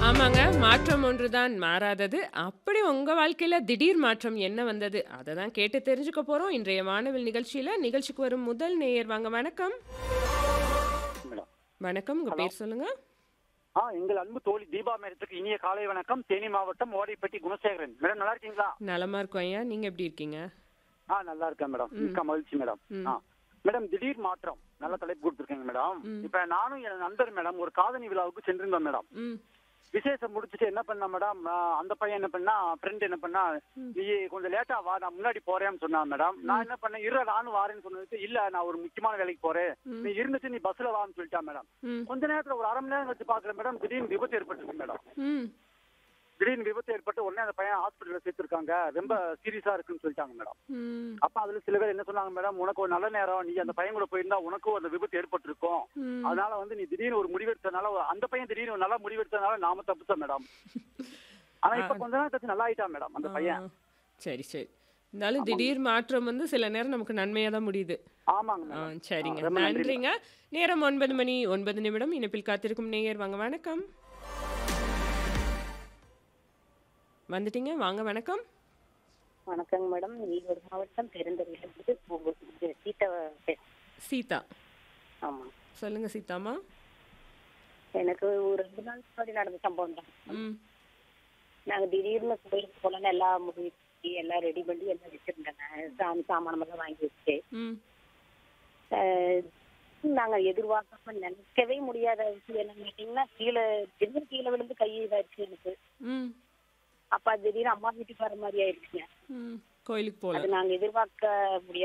ஆமாங்க. மாற்றம் ஒன்றுதான் மாறாதது. அப்படி உங்க வாழ்க்கையில திடீர் மாற்றம் என்ன வந்தது? அத தான் கேட்டு தெரிஞ்சுக்க போறோம். இன்றைய வானவில் நிகழ்ச்சியில. நிகழ்ச்சிக்கு வரும் முதல் நேயர் வாங்க வணக்கம். மேடம். வணக்கம். உங்க ஹலோ. பேர் சொல்லுங்க. ஆ எங்கள் அன்பு தோழி தீபா மேடத்துக்கு இனிய காலை வணக்கம் தேனி மாவட்டம் ஓடைப்பட்டி குணசேகரன் மேடம் நல்லா இருக்கீங்களா நலமா இருக்கோம் ஐயா. நீங்க எப்படி இருக்கீங்க? ஆ நல்லா இருக்கேன் மேடம் ம். மிக்க மகிழ்ச்சி மேடம் ம். ஆ மேடம் திடீர் மாற்றம் நல்ல தலைப்பு கொடுத்துருக்கீங்க மேடம் ம். இப்ப நானும் என் நண்பர் மேடம் ஒரு காதணி விழாவுக்கு சென்றிருந்தோம் மேடம் ம். விசேஷம் முடிச்சுட்டு என்ன பண்ணா மேடம் ஆ, அந்த பையன் என்ன பண்ணா ஃப்ரெண்ட் என்ன பண்ணா ம். நீ கொஞ்சம் லேட்டா வா நான் முன்னாடி போறேன்னு சொன்னான் மேடம் நான் என்ன பண்ணேன் இரு நானும் வாரேன்னு சொன்னதுக்கு இல்ல நான் ஒரு முக்கியமான வேலைக்கு போறேன் ம். நீ இருந்துச்சு நீ பஸ்ல வான்னு சொல்லிட்டான் மேடம் ம். கொஞ்ச நேரத்துல ஒரு அரை மணி நேரம் வச்சு பாக்குறேன் மேடம் திடீர்னு விபத்து ஏற்பட்டுருக்கு மேடம் ம். திடீர்னு விபத்து ஏற்பட்டு உடனே அந்த பையன் ஹாஸ்பிட்டல்ல சேர்த்திருக்காங்க ரொம்ப சீரியஸா இருக்குன்னு சொல்லிட்டாங்க மேடம் ம். அப்ப அதுல சில பேர் என்ன சொன்னாங்க மேடம் உனக்கு ஒரு நல்ல நேரம் நீ அந்த பையன் கூட போயிருந்தா உனக்கும் அந்த விபத்து ஏற்பட்டிருக்கும் ம். அதனால வந்து நீ திடீர்னு ஒரு முடிவெடுத்தனால அந்த பையன் திடீர்னு ஒரு நல்ல முடிவெடுத்தனால நாம தப்பிச்சோம் மேடம் ஆனா இப்ப கொஞ்ச நேரம் கழிச்சு நல்லா ஆயிட்டான் மேடம் அந்த பையன் ஆ. சரி சரி. இருந்தாலும் திடீர் மாற்றம் வந்து சில நேரம் நமக்கு நன்மையா தான் முடியுது. ஆமாங்க ஆ, மேடம் சரிங்க. ஆ, ரொம்ப நன்றி நன்றிங்க. நேரம் 9 மணி 9 நிமிடம். இணைப்பில் காத்திருக்கும் நேயர் வாங்க வணக்கம். வந்துட்டீங்க. வாங்க வணக்கம். வணக்கங்க மேடம் ஈரோடு மாவட்டம் பெருந்தரையிலிருந்து பூ- இது சீதா பே- சீதா. ஆமா சொல்லுங்க சீதாமா. எனக்கு ஒரு ரெண்டு நாள் முன்னாடி நடந்த சம்பவம் தான் ம். நாங்க திடீர்னு கோயிலுக்கு போலன்னு எல்லாம் முடிச்சு எல்லாம் ரெடி பண்ணி எல்லாம் வச்சிருந்தேங்க சாமி சாமானம் எல்லாம் வாங்கி வச்சு ம். அஹ், நாங்க எதிர்பார்க்காம நினைக்கவே முடியாத விஷயம் என்னன்னு கேட்டீங்கன்னா கீழே திடீர்னு கீழே விழுந்து கை இதாச்சு எனக்கு ம். அப்ப அது திடீர்னு அம்மா வீட்டுக்கு வர மாதிரி ஆயிடுச்சுங்க ம். கோயிலுக்கு போல. அது நாங்க எதிர்பார்க்க முடியாத